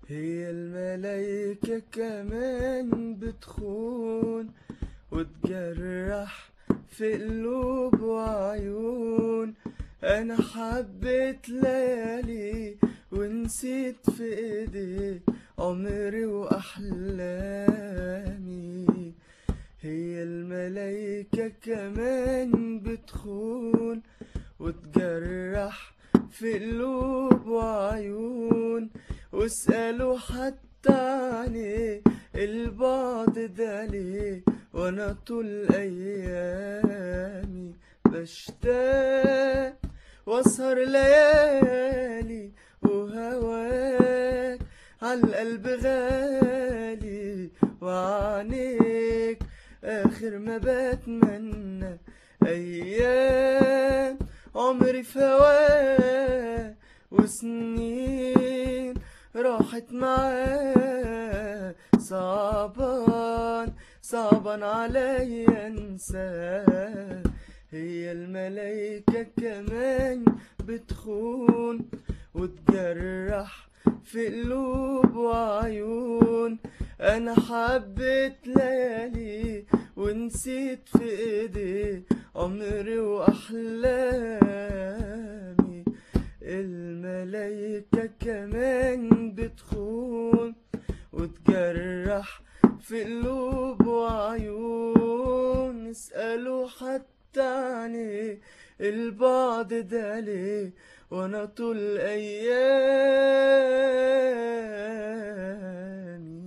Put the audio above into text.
هي الملايكة كمان بتخون وتجرح في قلوب وعيون انا حبيت ليالي ونسيت في ايدي عمري واحلامي هي الملايكة كمان بتخون وتجرح في قلوب وعيون واسألوا حتى عني البعد ده ليه وانا طول ايامي بشتاق واسهر ليالي وهواك عالقلب غالي وعنيك اخر ما بتمنى ايام عمري في هواه وسنين راحت معاه صعبان صعبان عليا انساه هي الملايكة كمان بتخون وتجرح في قلوب وعيون انا حبيت ليالي ونسيت في ايدي عمري واحلامي الملايكة كمان بتخون وتجرح في قلوب وعيون اسألوا حتى عني البعد ده ليه وانا طول ايامي